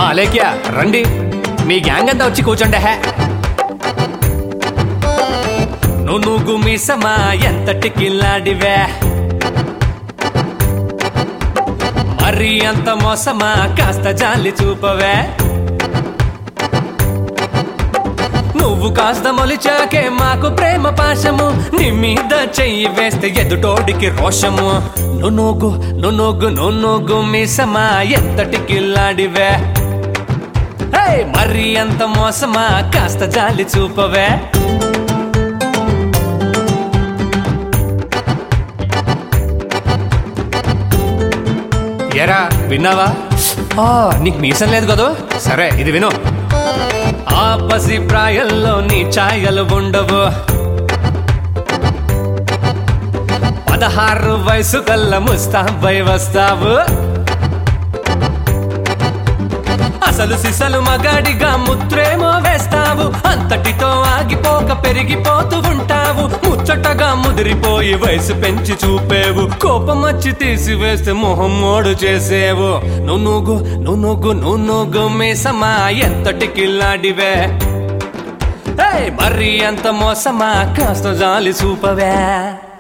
ఆ అలేఖ్య రండి మీ గ్యాంగ్ అంతా వచ్చి కూర్చోండి హే నువ్వు నువ్వు మీసమా ఎంతటి కిల్లాడివే మరి అంత మోసమా కాస్త జాలి చూపవే నువ్వు కాస్త మొలిచాకే మాకు ప్రేమ పాశము నీ మీద చెయ్యి వేస్తే ఎదుటోడికి రోషము నునుగు నునుగు నునుగు మీసమా ఎంతటి కిల్లాడివే హే, మరి అంత మోసమా కాస్త జాలి చూపవే ఎరా విన్నావా ఆ, నీకు మీసం లేదు కదూ సరే ఇది విను ఆ పసి ప్రాయంలో నీ ఛాయలు ఉండవు పదహారు వయసు కల్లా ముస్తాబై వస్తావు అసలు సిసలు మగాడిగా ముద్రేమో వేస్తావు అంతటితో ఆగిపోక పెరిగిపోతూ ఉంటావు ముచ్చటగా ముదిరిపోయి వయసు పెంచి చూపేవు కోపం వచ్చి తీసివేస్తే మొహం మోడు చేసేవు నునుగు నునుగు నునుగు మీసమా ఎంతటి కిల్లాడివే ఏయ్, మరి అంత మోసమా కాస్త జాలి చూపవే